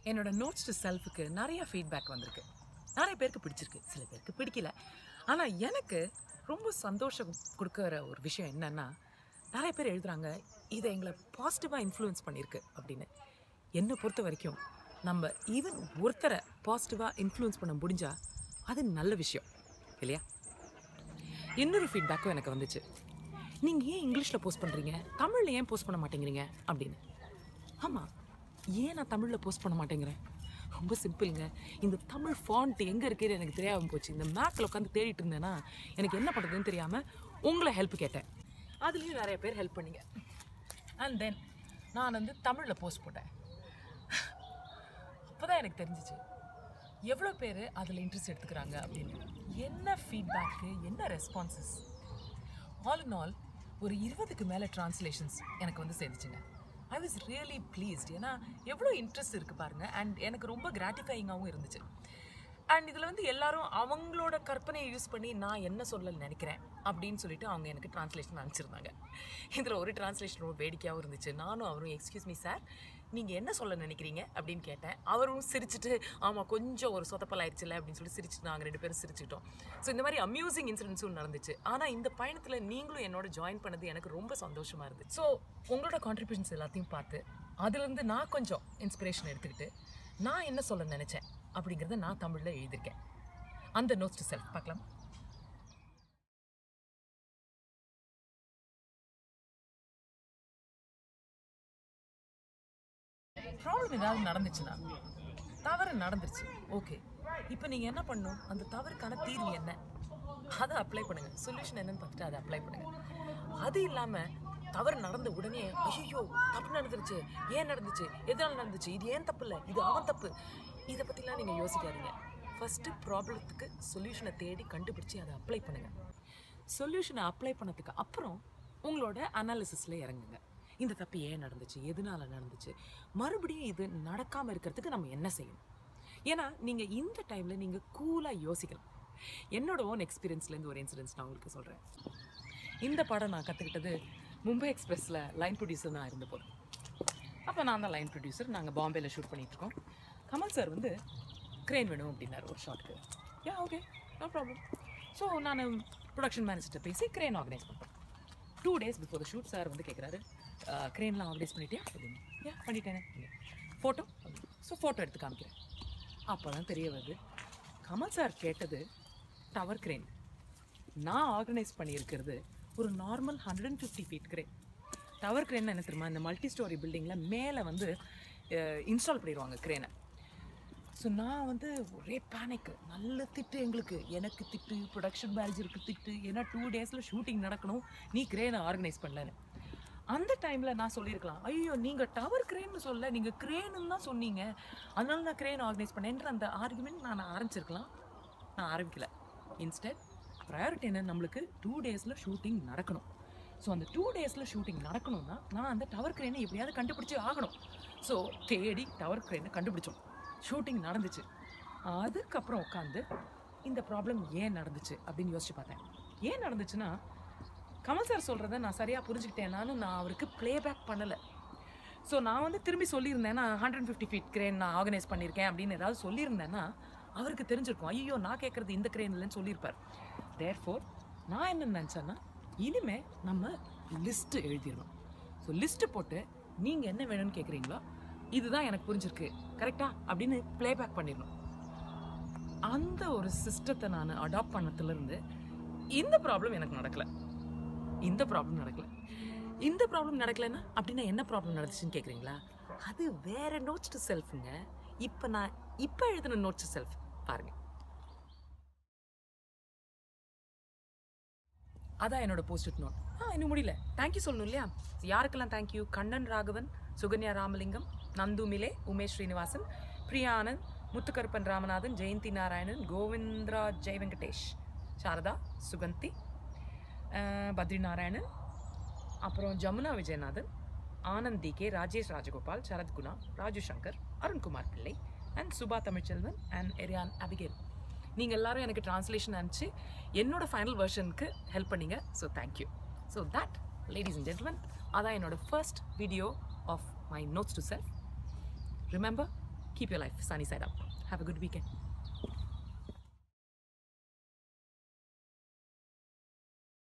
என்னோட notes to செல்ஃபுக்கு நிறைய feedback வந்திருக்கு நிறைய பேருக்கு பிடிச்சிருக்கு சில பேருக்கு பிடிக்கல ஆனால் எனக்கு ரொம்ப சந்தோஷம் கொடுக்குற ஒரு விஷயம் என்னன்னா நிறைய பேர் எழுதுறாங்க இதை எங்களை பாசிட்டிவாக இன்ஃப்ளூயன்ஸ் பண்ணியிருக்கு அப்படின்னு என்னை பொறுத்த வரைக்கும் நம்ம ஈவன் ஒருத்தரை பாசிட்டிவாக இன்ஃப்ளூயன்ஸ் பண்ண முடிஞ்சா அது நல்ல விஷயம் இல்லையா இன்னொரு ஃபீட்பேக்கும் எனக்கு வந்துச்சு நீங்கள் ஏன் இங்கிலீஷில் போஸ்ட் பண்ணுறீங்க தமிழில் ஏன் போஸ்ட் பண்ண மாட்டேங்கிறீங்க அப்படின்னு ஆமாம் ஏன் நான் தமிழில் போஸ்ட் பண்ண மாட்டேங்கிறேன் ரொம்ப சிம்பிளுங்க இந்த தமிழ் ஃபாண்ட் எங்கே இருக்குன்னு எனக்கு தெரியாமல் போச்சு இந்த மேப்பில் உட்காந்து தேடிட்டு இருந்தேன்னா எனக்கு என்ன பண்ணுறதுன்னு தெரியாமல் உங்களை ஹெல்ப் கேட்டேன் அதுலேயும் நிறைய பேர் ஹெல்ப் பண்ணீங்க அண்ட் தென் நான் வந்து தமிழில் போஸ்ட் போட்டேன் அப்போ தான் எனக்கு தெரிஞ்சிச்சு எவ்வளோ பேர் அதில் இன்ட்ரெஸ்ட் எடுத்துக்கிறாங்க அப்படின்னு என்ன ஃபீட்பேக்கு என்ன ரெஸ்பான்சஸ் ஆல் இன் ஆல் ஒரு இருபதுக்கு மேலே ட்ரான்ஸ்லேஷன்ஸ் எனக்கு வந்து சேர்ந்துச்சுங்க ஐ வாஸ் ரியலி ப்ளீஸ்ட் ஏன்னா எவ்வளோ இன்ட்ரெஸ்ட் இருக்குது பாருங்கள் அண்ட் எனக்கு ரொம்ப கிராட்டிஃபையிங்காகவும் இருந்துச்சு அண்ட் இதில் வந்து எல்லாரும் அவங்களோட கற்பனையை யூஸ் பண்ணி நான் என்ன சொல்ல நினைக்கிறேன் அப்படின்னு சொல்லிட்டு அவங்க எனக்கு ட்ரான்ஸ்லேஷன் அனுப்பிச்சிருந்தாங்க இதில் ஒரு ட்ரான்ஸ்லேஷன் ரொம்ப வேடிக்கையாகவும் இருந்துச்சு நானும் அவரும் எக்ஸ்கியூஸ் மீ சார் நீங்கள் என்ன சொல்ல நினைக்கிறீங்க அப்படின்னு கேட்டேன் அவரும் சிரிச்சிட்டு ஆமாம் கொஞ்சம் ஒரு சொதப்பல் ஆயிடுச்சுல அப்படின்னு சொல்லி சிரிச்சுட்டு நாங்கள் ரெண்டு பேரும் சிரிச்சுக்கிட்டோம் ஸோ இந்த மாதிரி அம்யூசிங் இன்சிடென்ட்ஸும் நடந்துச்சு ஆனால் இந்த பயணத்தில் நீங்களும் என்னோட ஜாயின் பண்ணது எனக்கு ரொம்ப சந்தோஷமாக இருந்துச்சு ஸோ உங்களோட கான்ட்ரிபியூஷன்ஸ் எல்லாத்தையும் பார்த்து அதுலேருந்து நான் கொஞ்சம் இன்ஸ்பிரேஷன் எடுத்துக்கிட்டு நான் என்ன சொல்ல நினச்சேன் அப்படிங்கிறத நான் தமிழில் எழுதியிருக்கேன் அந்த நோட்ஸ் டு செல்ஃப் பார்க்கலாம் ப்ராப்ளம் ஏதாவது நடந்துச்சுன்னா தவறு நடந்துருச்சு ஓகே இப்போ நீங்கள் என்ன பண்ணணும் அந்த தவறுக்கான தீர்வு என்ன அதை அப்ளை பண்ணுங்க சொல்யூஷன் என்னன்னு பார்த்துட்டு அதை அப்ளை பண்ணுங்க அது இல்லாமல் தவறு நடந்த உடனே ஐயோ தப்பு நடந்துருச்சு ஏன் நடந்துச்சு எதனால நடந்துச்சு இது ஏன் தப்பு இல்லை இது அவன் தப்பு இதை பற்றிலாம் நீங்கள் யோசிக்காதீங்க ஃபஸ்ட்டு ப்ராப்ளத்துக்கு சொல்யூஷனை தேடி கண்டுபிடிச்சி அதை அப்ளை பண்ணுங்க சொல்யூஷனை அப்ளை பண்ணதுக்கு அப்புறம் உங்களோட அனாலிசிஸில் இறங்குங்க இந்த தப்பு ஏன் நடந்துச்சு எதனால நடந்துச்சு மறுபடியும் இது நடக்காமல் இருக்கிறதுக்கு நம்ம என்ன செய்யணும் ஏன்னா நீங்கள் இந்த டைமில் நீங்கள் கூலாக யோசிக்கலாம் என்னோட ஓன் எக்ஸ்பீரியன்ஸ்லேருந்து ஒரு இன்சிடென்ட்ஸ் நான் உங்களுக்கு சொல்கிறேன் இந்த படம் நான் கற்றுக்கிட்டது மும்பை எக்ஸ்பிரஸில் லைன் ப்ரொடியூசர் நான் இருந்த போது அப்போ நான் தான் லைன் ப்ரொடியூசர் நாங்கள் பாம்பேயில் ஷூட் பண்ணிட்டு இருக்கோம் கமல் சார் வந்து க்ரேன் வேணும் அப்படின்னாரு ஒரு ஷார்ட்க்கு yeah okay no problem so நான் ப்ரொடக்ஷன் மேனேஜர்கிட்ட பேசி க்ரேன் ஆர்கனைஸ் பண்ணுறேன் two days before the shoot sir வந்து கேட்குறாரு க்ரேன்லாம் ஆர்கனைஸ் பண்ணிட்டியா அப்படின்னு ஏன் பண்ணிட்டேனே ஃபோட்டோ ஸோ ஃபோட்டோ எடுத்து காமிக்கிறேன் அப்போ தான் தெரிய வருது கமல் சார் கேட்டது டவர் க்ரேன் நான் ஆர்கனைஸ் பண்ணியிருக்கிறது ஒரு normal hundred and fifty feet crane tower crane என்ன தெரியுமா இந்த மல்டி ஸ்டோரி பில்டிங்கில் மேலே வந்து இன்ஸ்டால் பண்ணிடுவாங்க கிரேனை ஸோ நான் வந்து ஒரே பேனிக் நல்ல திட்டு எங்களுக்கு எனக்கு திட்டு ப்ரொடக்ஷன் மேனேஜருக்கு திட்டு ஏன்னா டூ டேஸில் ஷூட்டிங் நடக்கணும் நீ கிரேனை ஆர்கனைஸ் பண்ணலன்னு அந்த டைமில் நான் சொல்லியிருக்கலாம் ஐயோ நீங்கள் டவர் கிரேன்னு சொல்ல நீங்கள் கிரேன்னு தான் சொன்னீங்க அதனால நான் கிரேன் ஆர்கனைஸ் பண்ணேன்ற அந்த ஆர்குமெண்ட் நான் ஆரம்பிச்சிருக்கலாம் நான் ஆரம்பிக்கல இன்ஸ்டெட் ப்ரையாரிட்டி என்ன நம்மளுக்கு டூ டேஸில் ஷூட்டிங் நடக்கணும் ஸோ அந்த டூ டேஸில் ஷூட்டிங் நடக்கணும்னா நான் அந்த டவர் கிரேனை எப்படியாவது கண்டுபிடிச்சி ஆகணும் ஸோ தேடி டவர் கிரேனை கண்டுபிடிச்சோம் ஷூட்டிங் நடந்துச்சு அதுக்கப்புறம் உட்காந்து இந்த ப்ராப்ளம் ஏன் நடந்துச்சு அப்படின்னு யோசிச்சு பார்த்தேன் ஏன் நடந்துச்சுன்னா கமல் சார் சொல்கிறத நான் சரியாக புரிஞ்சுக்கிட்டேனாலும் நான் அவருக்கு ப்ளேபேக் பண்ணலை ஸோ நான் வந்து திரும்பி சொல்லியிருந்தேன்னா ஹண்ட்ரட் ஃபிஃப்டி ஃபீட் கிரேன் நான் ஆர்கனைஸ் பண்ணியிருக்கேன் அப்படின்னு ஏதாவது சொல்லியிருந்தேன்னா அவருக்கு தெரிஞ்சிருக்கும் ஐயோ நான் கேட்குறது இந்த கிரேன் இல்லைன்னு சொல்லியிருப்பார் தேர்ஃபோர் நான் என்ன நினச்சேன்னா இனிமே நம்ம லிஸ்ட்டு எழுதிடணும் ஸோ லிஸ்ட்டு போட்டு நீங்கள் என்ன வேணும்னு கேட்குறீங்களோ இதுதான் எனக்கு புரிஞ்சிருக்கு கரெக்டா அப்படின்னு ப்ளேபேக் பண்ணிடணும் அந்த ஒரு சிஸ்டத்தை நான் அடாப்ட் பண்ணதுலேருந்து இந்த ப்ராப்ளம் எனக்கு நடக்கலை இந்த ப்ராப்ளம் நடக்கல இந்த ப்ராப்ளம் நடக்கலைன்னா அப்படின்னா என்ன ப்ராப்ளம் நடந்துச்சுன்னு கேட்குறீங்களா அது வேற நோட்ஸ் டு செல்ஃபுங்க இப்போ நான் இப்போ எழுதின நோட்ஸ் டு செல்ஃப் பாருங்க அதான் என்னோட போஸ்ட் நோட் ஆ இன்னும் முடியல தேங்க்யூ சொல்லணும் இல்லையா யாருக்கெல்லாம் thank you Kannan Raghavan Sukanya Ramalingam Nandu Mile Umesh Srinivasan Priya Anand Muthukaruppan Ramanathan Jayanthi Narayanan Govindaraj Venkatesh Sharada Suganthi uh, Badri Narayanan அப்புறம் Jamuna Vijayanathan Anand T K Rajesh Rajagopal Sarathguna Raju Shankar Arunkumar Pillai and Subha Tamilselvan and Erian Abigail நீங்கள் எல்லாரும் எனக்கு ட்ரான்ஸ்லேஷன் அனுப்பிச்சு என்னோட ஃபைனல் வெர்ஷனுக்கு ஹெல்ப் பண்ணீங்க so thank you so that ladies and gentlemen அதான் என்னோட first video of my notes to self remember keep your life sunny side up have a good weekend